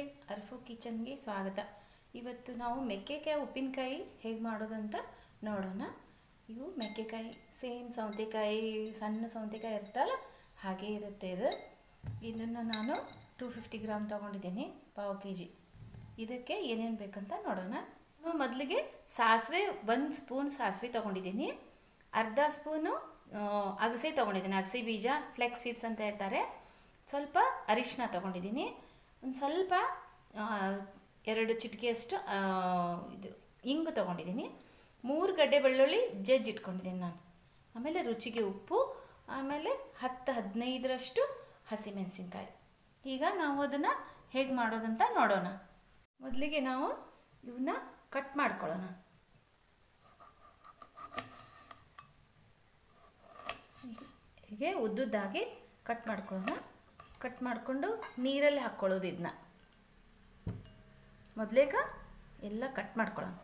ಅರ್ಫು ಕಿಚನ್ಗೆ ಸ್ವಾಗತ ಇವತ್ತು ನಾವು ಮೆಕ್ಕೆಕಾಯಿ ಉಪ್ಪಿನಕಾಯಿ ಹೇಗೆ ಮಾಡೋದಂತ ನೋಡೋಣ ಇವು ಮೆಕ್ಕೆಕಾಯಿ ಸೇಮ್ ಸೌತೆಕಾಯಿ ಸಣ್ಣ ಸೌತೆಕಾಯಿ ಇರುತ್ತಲ್ಲ ಹಾಗೆ ಇರುತ್ತೆ ಇದು ಇದನ್ನು ನಾನು ಟೂ ಫಿಫ್ಟಿ ಗ್ರಾಮ್ ತೊಗೊಂಡಿದ್ದೀನಿ ಪಾವು ಕೆ ಜಿ ಇದಕ್ಕೆ ಏನೇನು ಬೇಕಂತ ನೋಡೋಣ ನಾನು ಮೊದಲಿಗೆ ಸಾಸಿವೆ ಒಂದು ಸ್ಪೂನ್ ಸಾಸಿವೆ ತೊಗೊಂಡಿದ್ದೀನಿ ಅರ್ಧ ಸ್ಪೂನು ಆ, ಅಗಸೆ ತೊಗೊಂಡಿದ್ದೀನಿ ಅಗಸೆ ಬೀಜ ಫ್ಲೆಕ್ಸ್ ಸೀಡ್ಸ್ ಅಂತ ಹೇಳ್ತಾರೆ ಸ್ವಲ್ಪ ಅರಿಶಿನ ತೊಗೊಂಡಿದ್ದೀನಿ ಒಂದು ಸ್ವಲ್ಪ ಆ, ಎರಡು ಚಿಟಿಕೆಯಷ್ಟು ಆ, ಇದು ಇಂಗು ತೊಗೊಂಡಿದ್ದೀನಿ ಮೂರು ಗಡ್ಡೆ ಬೆಳ್ಳುಳ್ಳಿ ಜಜ್ಜಿ ಇಟ್ಕೊಂಡಿದ್ದೀನಿ ನಾನು ಆಮೇಲೆ ರುಚಿಗೆ ಉಪ್ಪು ಆಮೇಲೆ ಹತ್ತು ಹದಿನೈದರಷ್ಟು ಹಸಿಮೆಣಸಿನ್ಕಾಯಿ ಈಗ ನಾವು ಅದನ್ನು ಹೇಗೆ ಮಾಡೋದಂತ ನೋಡೋಣ ಮೊದಲಿಗೆ ನಾವು ಇವನ್ನ ಕಟ್ ಮಾಡ್ಕೊಳ್ಳೋಣ ಹೀಗೆ ಉದ್ದುದ್ದಾಗಿ ಕಟ್ ಮಾಡ್ಕೊಳ್ಳೋಣ ಕಟ್ ಮಾಡಿಕೊಂಡು ನೀರಲ್ಲಿ ಹಾಕ್ಕೊಳ್ಳೋದು ಇದನ್ನ ಮೊದಲೇಗ ಎಲ್ಲ ಕಟ್ ಮಾಡ್ಕೊಳ್ಳೋಣ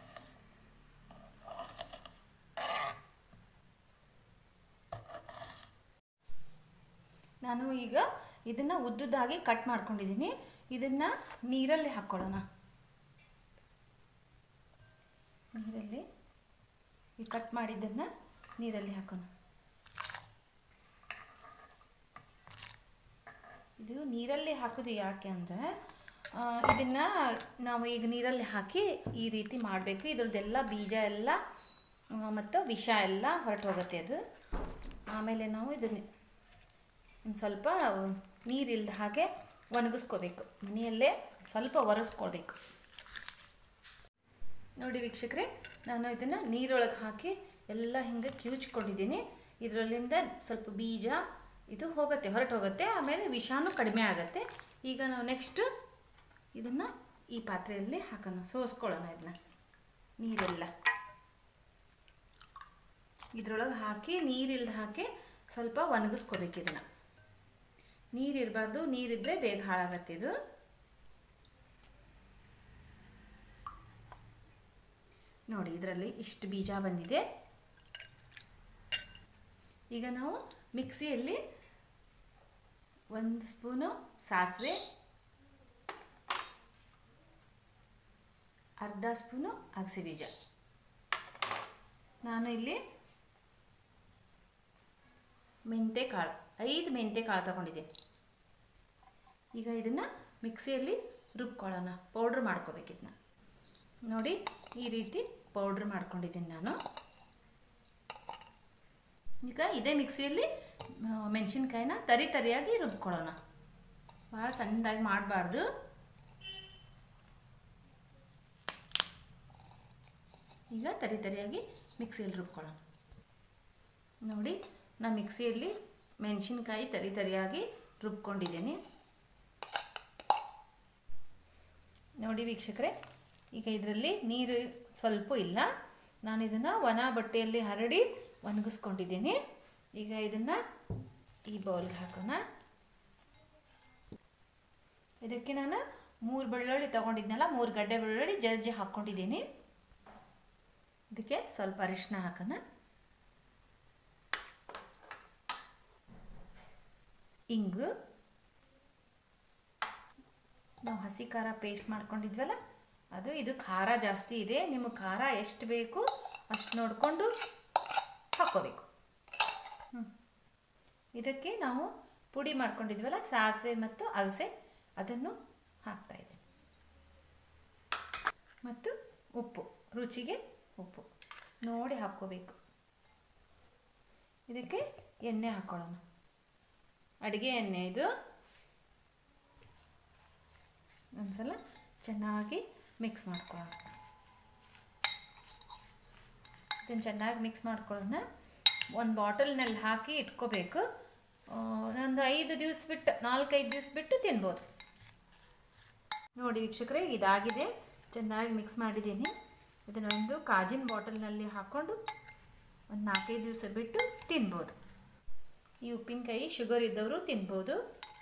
ನಾನು ಈಗ ಇದನ್ನು ಉದ್ದುದ್ದಾಗಿ ಕಟ್ ಮಾಡ್ಕೊಂಡಿದ್ದೀನಿ ಇದನ್ನು ನೀರಲ್ಲಿ ಹಾಕ್ಕೊಳ್ಳೋಣ ನೀರಲ್ಲಿ ಈ ಕಟ್ ಮಾಡಿದ್ದನ್ನು ನೀರಲ್ಲಿ ಹಾಕೋಣ ಇದು ನೀರಲ್ಲಿ ಹಾಕೋದು ಯಾಕೆ ಅಂದರೆ ಇದನ್ನು ನಾವು ಈಗ ನೀರಲ್ಲಿ ಹಾಕಿ ಈ ರೀತಿ ಮಾಡಬೇಕು ಇದ್ರದ್ದೆಲ್ಲ ಬೀಜ ಎಲ್ಲ ಆ, ಮತ್ತು ವಿಷ ಎಲ್ಲ ಹೊರಟು ಹೋಗುತ್ತೆ ಅದು ಆಮೇಲೆ ನಾವು ಇದನ್ನ ಒಂದು ಸ್ವಲ್ಪ ನೀರಿಲ್ದ ಹಾಗೆ ಒಣಗಿಸ್ಕೋಬೇಕು ಮನೆಯಲ್ಲೇ ಸ್ವಲ್ಪ ಒರೆಸ್ಕೊಳ್ಬೇಕು ನೋಡಿ ವೀಕ್ಷಕರೇ ನಾನು ಇದನ್ನು ನೀರೊಳಗೆ ಹಾಕಿ ಎಲ್ಲ ಹಿಂಗೆ ಕಿವುಚ್ಕೊಂಡಿದ್ದೀನಿ ಇದರಲ್ಲಿಂದ ಸ್ವಲ್ಪ ಬೀಜ ಇದು ಹೋಗುತ್ತೆ ಹೊರಟು ಹೋಗುತ್ತೆ ಆಮೇಲೆ ವಿಷಾನು ಕಡಿಮೆ ಆಗುತ್ತೆ ಈಗ ನಾವು ನೆಕ್ಸ್ಟ್ ಇದನ್ನು ಈ ಪಾತ್ರೆಯಲ್ಲಿ ಹಾಕೋಣ ಸೋಸ್ಕೊಳ್ಳೋಣ ಇದನ್ನ ನೀರೆಲ್ಲ ಇದ್ರೊಳಗೆ ಹಾಕಿ ನೀರಿಲ್ದ ಹಾಕಿ ಸ್ವಲ್ಪ ಒಣಗಿಸ್ಕೋಬೇಕು ಇದನ್ನು ನೀರಿರಬಾರ್ದು ನೀರಿದ್ರೆ ಬೇಗ ಹಾಳಾಗತ್ತೆ ಇದು ನೋಡಿ ಇದರಲ್ಲಿ ಇಷ್ಟು ಬೀಜ ಬಂದಿದೆ ಈಗ ನಾವು ಮಿಕ್ಸಿಯಲ್ಲಿ ಒಂದು ಸ್ಪೂನು ಸಾಸಿವೆ ಅರ್ಧ ಸ್ಪೂನು ಅಗಸೆ ಬೀಜ ನಾನು ಇಲ್ಲಿ ಮೆಂತೆ ಕಾಳು ಐದು ಮೆಂತೆ ಕಾಳು ತಗೊಂಡಿದ್ದೀನಿ ಈಗ ಇದನ್ನು ಮಿಕ್ಸಿಯಲ್ಲಿ ರುಬ್ಕೊಳ್ಳೋಣ ಪೌಡ್ರ್ ಮಾಡ್ಕೋಬೇಕು ಇದನ್ನ ನೋಡಿ ಈ ರೀತಿ ಪೌಡ್ರ್ ಮಾಡ್ಕೊಂಡಿದ್ದೀನಿ ನಾನು ಈಗ ಇದೇ ಮಿಕ್ಸಿಯಲ್ಲಿ ಮೆಣಸಿನ್ಕಾಯಿನ ತರಿ ತರಿಯಾಗಿ ರುಬ್ಕೊಳ್ಳೋಣ ಭಾಳ ಸಣ್ಣದಾಗಿ ಮಾಡಬಾರ್ದು ಈಗ ತರಿ ತರಿಯಾಗಿ ಮಿಕ್ಸಿಯಲ್ಲಿ ರುಬ್ಕೊಳ್ಳೋಣ ನೋಡಿ ನಾ ಮಿಕ್ಸಿಯಲ್ಲಿ ಮೆಣಸಿನ್ಕಾಯಿ ತರಿ ತರಿಯಾಗಿ ರುಬ್ಕೊಂಡಿದ್ದೀನಿ ನೋಡಿ ವೀಕ್ಷಕರೇ ಈಗ ಇದರಲ್ಲಿ ನೀರು ಸ್ವಲ್ಪ ಇಲ್ಲ ನಾನು ಇದನ್ನು ಒಣ ಬಟ್ಟೆಯಲ್ಲಿ ಹರಡಿ ಒಣಗಿಸ್ಕೊಂಡಿದ್ದೀನಿ ಈಗ ಇದನ್ನು ಈ ಬೌಲ್ಗೆ ಹಾಕೋಣ ಇದಕ್ಕೆ ನಾನು ಮೂರು ಬೆಳ್ಳುಳ್ಳಿ ತೊಗೊಂಡಿದ್ನಲ್ಲ ಮೂರು ಗಡ್ಡೆ ಬೆಳ್ಳುಳ್ಳಿ ಜಜ್ಜಿ ಹಾಕ್ಕೊಂಡಿದ್ದೀನಿ ಇದಕ್ಕೆ ಸ್ವಲ್ಪ ಅರಿಶಿನ ಹಾಕೋಣ ಇಂಗು ನಾವು ಹಸಿ ಖಾರ ಪೇಸ್ಟ್ ಮಾಡ್ಕೊಂಡಿದ್ವಲ್ಲ ಅದು ಇದು ಖಾರ ಜಾಸ್ತಿ ಇದೆ ನಿಮಗೆ ಖಾರ ಎಷ್ಟು ಬೇಕು ಅಷ್ಟು ನೋಡಿಕೊಂಡು ಹಾಕ್ಕೋಬೇಕು ಹ್ಞೂ ಇದಕ್ಕೆ ನಾವು ಪುಡಿ ಮಾಡ್ಕೊಂಡಿದ್ವಲ್ಲ ಸಾಸಿವೆ ಮತ್ತು ಅಗಸೆ ಅದನ್ನು ಹಾಕ್ತಾ ಇದ್ದೀನಿ ಮತ್ತು ಉಪ್ಪು ರುಚಿಗೆ ಉಪ್ಪು ನೋಡಿ ಹಾಕ್ಕೋಬೇಕು ಇದಕ್ಕೆ ಎಣ್ಣೆ ಹಾಕ್ಕೊಳ್ಳೋಣ ಅಡುಗೆ ಎಣ್ಣೆ ಇದು ಒಂದ್ಸಲ ಚೆನ್ನಾಗಿ ಮಿಕ್ಸ್ ಮಾಡ್ಕೊಳ್ಳೋಣ ಇದನ್ನು ಚೆನ್ನಾಗಿ ಮಿಕ್ಸ್ ಮಾಡ್ಕೊಳ್ಳೋಣ ಒಂದು ಬಾಟಲ್ನಲ್ಲಿ ಹಾಕಿ ಇಟ್ಕೋಬೇಕು ಆ, ಒಂದು ಐದು ದಿವಸ ಬಿಟ್ಟು ನಾಲ್ಕೈದು ದಿವಸ ಬಿಟ್ಟು ತಿನ್ಬೋದು ನೋಡಿ ವೀಕ್ಷಕರೇ ಇದಾಗಿದೆ ಚೆನ್ನಾಗಿ ಮಿಕ್ಸ್ ಮಾಡಿದ್ದೀನಿ ಇದನ್ನು ಒಂದು ಕಾಜಿನ ಬಾಟಲ್ನಲ್ಲಿ ಹಾಕ್ಕೊಂಡು ಒಂದು ನಾಲ್ಕೈದು ದಿವಸ ಬಿಟ್ಟು ತಿನ್ಬೋದು ಈ ಉಪ್ಪಿನಕಾಯಿ ಶುಗರ್ ಇದ್ದವರು ತಿನ್ಬೋದು